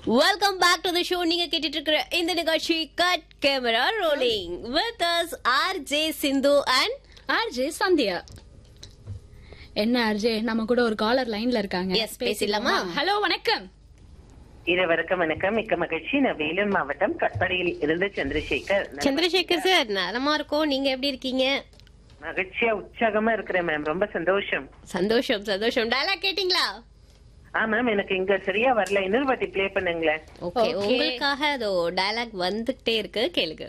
Welcome back to the show நீங்க கேட்டுட்டு இருக்கிற இந்த நிகழ்ச்சி cut camera rolling with us R J Sindhu and RJ Sandhya என்ன ஆர்ஜே நம்ம கூட ஒரு காலர் லைன்ல இருக்காங்க Yes, பேசிடலாமா? ஹலோ வணக்கம் இருவருக்கும் வணக்கம் மிக்க மகிழ்ச்சி நான் வேலூர் மாவட்டம் கட்படியில் இருந்து சந்திரசேகர் நான் சந்திரசேகர் சார் நலமா இருக்கோம் நீங்க எப்படி இருக்கீங்க மகிழ்ச்சியா உற்சாகமா இருக்கிறேன் மேம் ரொம்ப சந்தோஷம் சந்தோஷம் சந்தோஷம் டயலாக் கேட்டிங்களா ஆ மேம் எனக்கு இங்க சரியா வரல இன்னொரு வாட்டி ப்ளே பண்ணுங்களேன் ஓகே Okay. உங்களுக்காக அதோ டயலாக் வந்துகிட்டே இருக்கு கேளுங்க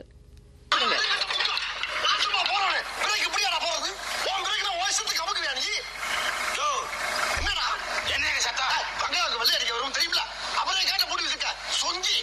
சும்மா போறவனே, பிரேக் இப்படியாடா போறது? உன் பிரேக்ல உன் இஷ்டத்துக்கு அமுக்குவியா நீ? யோ, என்னடா? என்னங்க சத்தம்? ஏய், பங்களாவுக்கு வெள்ளை அடிக்க வரும் தெரியுமில? அப்புறம் ஏன் கேட்ட மூடி வச்சிருக்க? சொங்கி.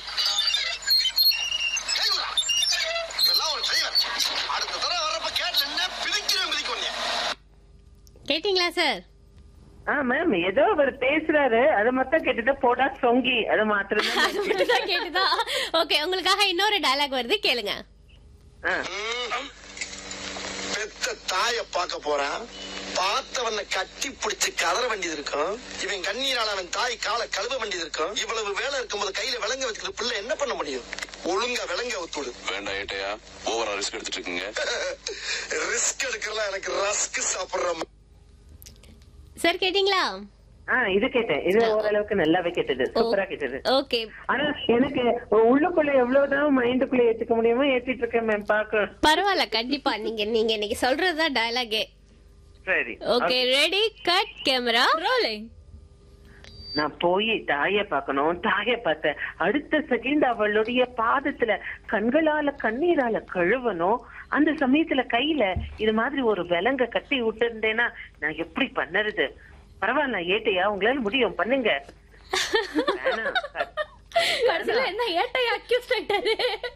கை விடுறா. இதெல்லாம் ஒரு டிரைவர். அடுத்த தடவை வர்றப்ப கேட்ல நின்னா பிரிக்கிறேன் பிரிக்க உன்னைய. கேட்டிங்களா சார் ஆ மேம் ஏதோ அவர் பேசுறாரு அதை மட்டும் கேட்டுட்டு போடா சொங்கி அது மாத்திரம் அது மட்டும் தான் கேட்டுதா ஓகே உங்களுக்காக இன்னொரு டயலாக் வருது கேளுங்க ம். பெத்த தாய பார்க்க போறான் பார்த்தவன கட்டி பிடிச்சு கதற வேண்டியது இருக்கும் இவன் கண்ணீரால அவன் தாய் காலை கழுவ வேண்டியது இருக்கும் இவ்வளவு வேலை இருக்கும்போது கையில விலங்க வச்சுக்கிற பிள்ளை என்ன பண்ண முடியும் ஒழுங்கா விலங்க ஒத்துடு வேண்டாம் ஏட்டையா ஓவரா ரிஸ்க் எடுத்துட்டு இருக்கீங்க ரிஸ்க் எடுக்கலாம் எனக்கு ரஸ்க் சாப்பிடுற சார் கேட்டிங்களா ஆ இது கேட்டேன் இது ஓரளவுக்கு நல்லாவே கேட்டது சூப்பரா கேட்டது ஓகே ஆனா எனக்கு உள்ளுக்குள்ள எவ்வளவுதான் மைண்டுக்குள்ள ஏத்துக்க முடியுமோ ஏத்திட்டு இருக்கேன் மேம் பாக்க பரவாயில்ல கண்டிப்பா நீங்க நீங்க இன்னைக்கு சொல்றதுதான் டயலாகே சரி okay ready cut camera rolling நான் போய் தாய பார்க்கணும் தாய பார்த்தேன் அடுத்த செகண்ட் அவளுடைய பாதத்துல கண்களால கண்ணீரால கழுவணும் அந்த சமயத்துல கையில இது மாதிரி ஒரு விலங்க கட்டி விட்டுருந்தேன்னா நான் எப்படி பண்ணறது பரவாயில்ல ஏட்டையா உங்களால முடியும் பண்ணுங்க வேணாம். கடைசியில என்ன ஏட்டை அக்யூஸ்ட் ஆயிட்டாரு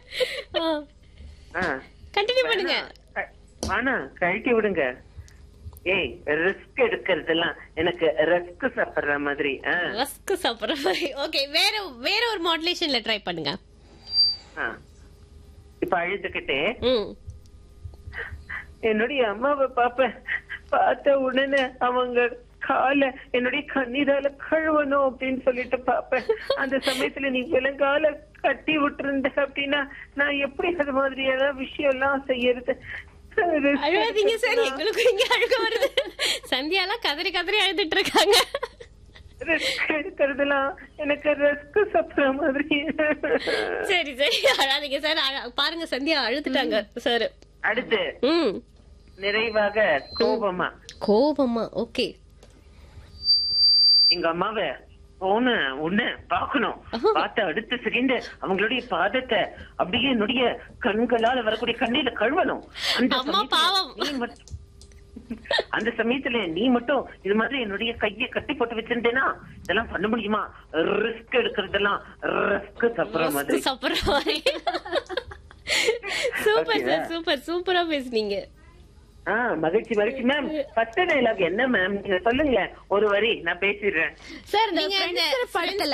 ஆ, கண்டினியூ பண்ணுங்க க- வேணாம் கழட்டி விடுங்க ஏய் ரிஸ்க் எடுக்கிறதெல்லாம் எனக்கு ரிஸ்க் சாப்பிடுற மாதிரி ஆ, ரஸ்க் சாப்பிடுற மாதிரி ஓகே வேற வேற ஒரு மாடுலேஷன்ல ட்ரை பண்ணுங்க ஆ. இப்ப அழுதுகிட்டே ம் என்னுடைய அம்மாவை பாப்பேன் பார்த்த உடனே அவங்க கால என்னுடைய கண்ணீரால கழுவணும் அப்படின்னு சொல்லிட்டு பாப்பேன் அந்த சமயத்துல நீ விலங்கால கட்டி விட்டுருந்த அப்படின்னா நான் எப்படி அது மாதிரி ஏதாவது விஷயம் எல்லாம் செய்யறது அழுவாதீங்க சார் எங்களுக்கும் இங்க அழுக வருது சந்தியாலாம் கதறி கதறி அழுதுட்டு இருக்காங்க ரிஸ்க் எடுக்கிறதுலாம் எனக்கு ரிஸ்க் சாப்பிடுற மாதிரி சரி சரி அழாதீங்க சார் அழ- பாருங்க சந்தியா அழுதுட்டாங்க சார் அடுத்து ம் நிறைவாக கோபமா கோபமா ஓகே எங்க அம்மாவை போன உன்ன பாக்கணும் பார்த்த அடுத்த செகண்ட் அவங்களுடைய பாதத்தை அப்படியே என்னுடைய கண்களால வரக்கூடிய கண்ணீர கழுவணும் அந்த அம்மா சமயத்துல பாவம். நீ மட்டும் அந்த சமயத்துல நீ மட்டும் இது மாதிரி என்னுடைய கையை கட்டி போட்டு வச்சிருந்தேனா இதெல்லாம் பண்ண முடியுமா ரிஸ்க் எடுக்கிறதெல்லாம் ரிஸ்க் சாப்பிடுற மாதிரி சாப்பிடுற மாதிரி சூப்பர் Okay, சார் சூப்பர் சூப்பரா பேசுனீங்க ஆஹ் மகிழ்ச்சி மகிழ்ச்சி மேம் ஃபர்ஸ்ட் டைலாக் என்ன மேம் நீங்க சொல்லுங்களேன் ஒரு வரி நான் பேசிடுறேன் சார் நீங்க நீங்க இந்த படத்துல